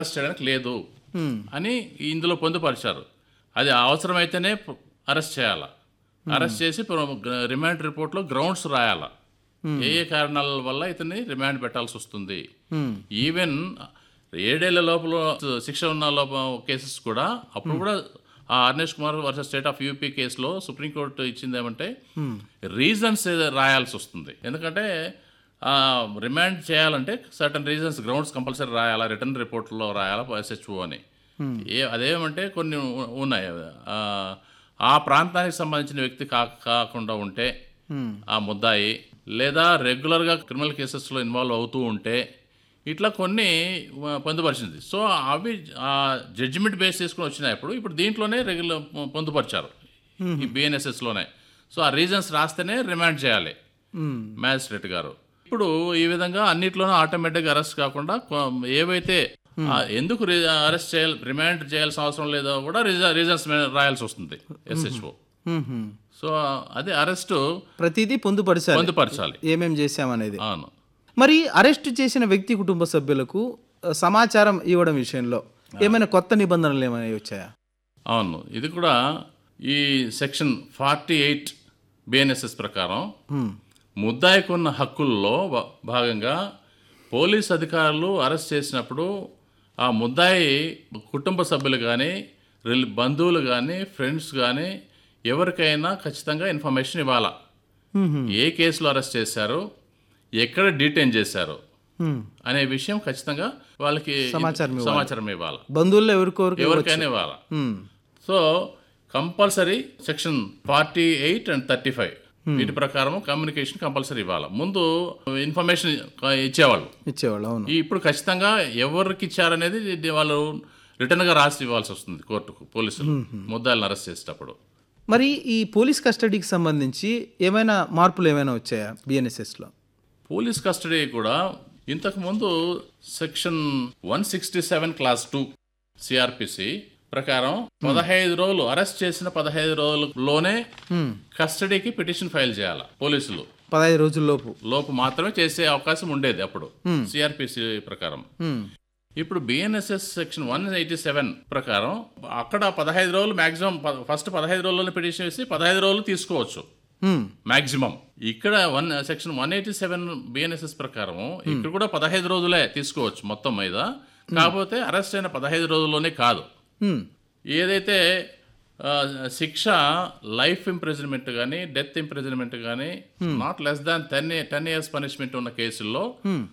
Arrest చేయడానికి లేదు అని ఇందులో పొందుపరిచారు అది అవసరమైతేనే అరెస్ట్ చేయాల అరెస్ట్ చేసి ప్ర- రిమాండ్ రిపోర్ట్లో గ్రౌండ్స్ రాయాల ఏ ఏ కారణాల వల్ల ఇతన్ని రిమాండ్ పెట్టాల్సి వస్తుంది ఈవెన్ ఏడేళ్ల లోపల శిక్ష ఉన్న లోప కేసెస్ కూడా అప్పుడు కూడా ఆ Arnesh Kumar versus state of UP కేసులో సుప్రీంకోర్టు ఇచ్చింది ఏమంటే రీజన్స్ రాయాల్సి వస్తుంది ఎందుకంటే రిమాండ్ చేయాలంటే సర్టన్ రీజన్స్ గ్రౌండ్స్ కంపల్సరీ రాయాలా రిటర్న్ రిపోర్ట్లో రాయాలా ఎస్హెచ్ఓ అని ఏ అదేమంటే కొన్ని ఉ- ఉన్నాయి ఆ, ఆ ప్రాంతానికి సంబంధించిన వ్యక్తి కా కాకుండా ఉంటే ఆ ముద్దాయి లేదా రెగ్యులర్గా క్రిమినల్ కేసెస్లో ఇన్వాల్వ్ అవుతూ ఉంటే ఇట్లా కొన్ని ఆ, పొందుపరిచింది సో అవి ఆ జడ్జిమెంట్ బేస్ చేసుకుని వచ్చినాయి ఇప్పుడు ఇప్పుడు దీంట్లోనే రెగ్యులర్ పొందుపరిచారు ఈ బిఎన్ఎస్ఎస్లోనే సో ఆ రీజన్స్ రాస్తేనే రిమాండ్ చేయాలి మ్యాజిస్ట్రేట్ గారు ఇప్పుడు ఈ విధంగా అన్నిట్లోనూ ఆటోమేటిక్గా అరెస్ట్ కాకుండా కొ- ఏవైతే ఆ, ఎందుకు అరెస్ట్ చేయాలి రిమాండ్ చేయాల్సిన అవసరం లేదో కూడా రీజన్స్ రాయాల్సి వస్తుంది ఎస్హెచ్ఓ సో అదే అరెస్ట్ ప్రతిదీ పొందుపరిచారు పొందుపరచాలి ఏమేం చేశామనేది అవును మరి అరెస్ట్ చేసిన వ్యక్తి కుటుంబ సభ్యులకు ఆ, సమాచారం ఇవ్వడం విషయంలో ఏమైనా కొత్త నిబంధనలు ఏమైనా వచ్చాయా అవును ఇది కూడా ఈ సెక్షన్ ఫార్టీ ఎయిట్ బిఎన్ఎస్ఎస్ ప్రకారం ముద్దాయికున్న హక్కుల్లో భా- భాగంగా పోలీస్ అధికారులు అరెస్ట్ చేసినప్పుడు ఆ ముద్దాయి కుటుంబ సభ్యులు కానీ రిల్ బంధువులు కానీ ఫ్రెండ్స్ కానీ ఎవరికైనా ఖచ్చితంగా ఇన్ఫర్మేషన్ ఇవ్వాలా ఏ కేసులో అరెస్ట్ చేశారు ఎక్కడ డీటైన్ చేశారు అనే విషయం ఖచ్చితంగా వాళ్ళకి సమాచారం సమాచారం ఇవ్వాలి బంధువుల్లో ఎవరికొరకు ఎవరికైనా ఇవ్వాలి so compulsory section forty eight and thirty five వీటి ప్రకారం కమ్యూనికేషన్ కంపల్సరీ ఇవ్వాలి ముందు ఇన్ఫర్మేషన్ ఇచ్చేవాళ్ళు ఇచ్చేవాళ్ళు అవును ఈ ఇప్పుడు ఖచ్చితంగా ఎవరికి ఇచ్చారనేది ఇది వాళ్ళు రిటర్న్గా రాసి ఇవ్వాల్సి వస్తుంది కోర్టుకు పోలీసులు ముద్దాయిలను అరెస్ట్ చేసేటప్పుడు మరి ఈ పోలీస్ కస్టడీకి సంబంధించి ఏమైనా మార్పులు ఏమైనా వచ్చాయా బిఎన్ఎస్ఎస్లో పోలీస్ కస్టడీ కూడా ఇంతకుముందు section one sixty seven clause two CRPC ప్రకారం పదహైదు రోజులు అరెస్ట్ చేసిన పదహైదు రోజులలోనే కస్టడీకి పిటిషన్ ఫైల్ చేయాలి పోలీసులు పదహైదు రోజుల్లోపు లోపు మాత్రమే చేసే అవకాశం ఉండేది అప్పుడు సిఆర్పిసి ప్రకారం ఇప్పుడు BNSS section one eighty seven ప్రకారం అక్కడ పదహైదు రోజులు మాక్సిమం ఫస్ట్ పదహైదు రోజుల్లో పిటిషన్ వేసి పదహైదు రోజులు తీసుకోవచ్చు హ్మ్. మాక్సిమం ఇక్కడ one section one eighty seven BNSS ప్రకారం ఇక్కడ కూడా పదహైదు రోజులే తీసుకోవచ్చు మొత్తం మీద కాకపోతే అరెస్ట్ అయిన పదహైదు రోజుల్లోనే కాదు హ్మ్. ఏదైతే ఆ, శిక్ష లైఫ్ ఇంప్రిజన్మెంట్ కానీ డెత్ ఇంప్రిజన్మెంట్ కానీ not less than ten ten years punishment ఉన్న కేసుల్లో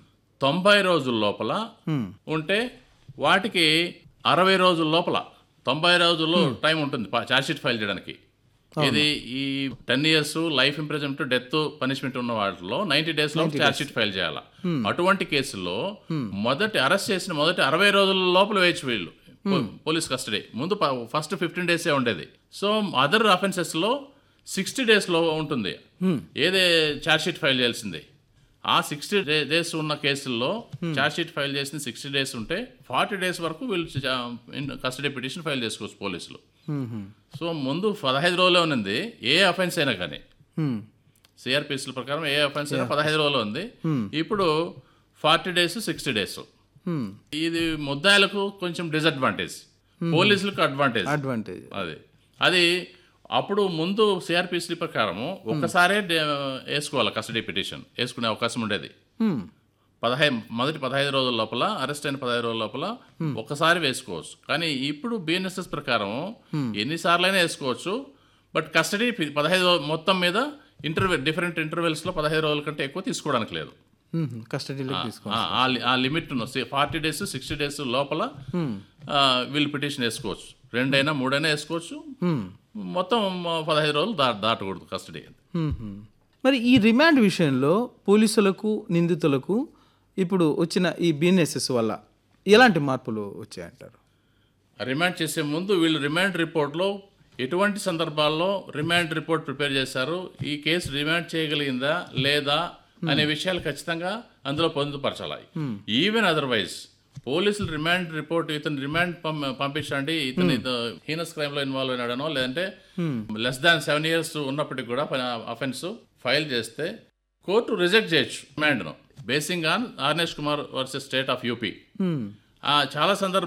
తొంభై రోజుల లోపల ఉంటే వాటికి అరవై రోజుల లోపల తొంభై రోజుల్లో టైం ఉంటుంది ఛార్జ్షీట్ ఫైల్ చేయడానికి ఇది ఈ ten years life imprisonment death punishment ఉన్న వాటిలో నైన్టీ డేస్ లో ఛార్జ్షీట్ ఫైల్ చేయాలి అటువంటి కేసుల్లో మొదటి అరెస్ట్ చేసిన మొదటి అరవై రోజుల లోపల వేయచ్చు వీళ్ళు పో- పోలీస్ కస్టడీ ముందు ఫస్ట్ ఫిఫ్టీన్ డేసే ఉండేది సో అదర్ అఫెన్సెస్ లో సిక్స్టీ డేస్ లో ఉంటుంది ఏదే ఛార్జ్షీట్ ఫైల్ చేయాల్సింది ఆ సిక్స్టీ డేస్ ఉన్న కేసుల్లో ఛార్జ్షీట్ ఫైల్ చేసిన సిక్స్టీ డేస్ ఉంటే ఫార్టీ డేస్ వరకు వీళ్ళు కస్టడీ పిటిషన్ ఫైల్ చేసుకోవచ్చు పోలీసులు సో ముందు పదహైదు రోజులే ఉన్నది ఏ అఫెన్స్ అయినా కానీ హ్మ్. సిఆర్పిఎస్ల ప్రకారం ఏ అఫెన్స్ అయినా పదహైదు రోజులు ఉంది ఇప్పుడు ఫార్టీ డేస్ సిక్స్టీ డేస్ హ్మ్. ఇది ముద్దాయిలకు కొంచెం డిసడ్వాంటేజ్ పోలీసులకు అడ్వాంటేజ్ అడ్వాంటేజ్ అది అది అప్పుడు ముందు సిఆర్పిసి ప్రకారం ఒక్కసారే డే- వేసుకోవాలి కస్టడీ పిటిషన్ వేసుకునే అవకాశం ఉండేది హ్మ్. పదహైదు మొదటి పదహైదు రోజుల లోపల అరెస్ట్ అయిన పదహైదు రోజుల లోపల ఒక్కసారి వేసుకోవచ్చు కానీ ఇప్పుడు బిఎన్ఎస్ఎస్ ప్రకారం ఎన్నిసార్లైనా వేసుకోవచ్చు బట్ కస్టడీ పి- పదహైదు రోజు- మొత్తం మీద ఇంటర్వెల్ డిఫరెంట్ ఇంటర్వెల్స్లో పదహైదు రోజుల కంటే ఎక్కువ తీసుకోవడానికి లేదు హ్మ్. కస్టడీలోకి తీసుకో ఆ- ఆ లి- ఆ limit forty days sixty days లోపల ఆ, వీళ్ళు పిటిషన్ వేసుకోవచ్చు రెండైనా మూడైనా వేసుకోవచ్చు మొత్తం పదహైదు రోజులు దా దాటకూడదు కస్టడీ హ్మ్. హ్మ్. మరి ఈ రిమాండ్ విషయంలో పోలీసులకు నిందితులకు ఇప్పుడు వచ్చిన ఈ బిఎన్ఎస్ఎస్ వల్ల ఎలాంటి మార్పులు వచ్చాయంటారు రిమాండ్ చేసే ముందు వీళ్ళు రిమాండ్ రిపోర్ట్లో ఎటువంటి సందర్భాల్లో రిమాండ్ రిపోర్ట్ ప్రిపేర్ చేశారు ఈ కేసు రిమాండ్ చేయగలిగిందా లేదా అనే విషయాలు ఖచ్చితంగా అందులో పొందుపరచాలి ఈవెన్ అదర్వైజ్ పోలీసులు రిమాండ్ రిపోర్ట్ ఇతను రిమాండ్ పం- పంపించండి ఇతను హీనస్ క్రైమ్ లో ఇన్వాల్వ్ అయినాడనో లేదంటే లెస్ దాన్ సెవెన్ ఇయర్స్ ఉన్నప్పటికీ కూడా అఫెన్స్ ఫైల్ చేస్తే కోర్టు రిజెక్ట్ చేయొచ్చు రిమాండ్ను basing on Arnesh Kumar versus state of UP ఆ, చాలా సందర్భ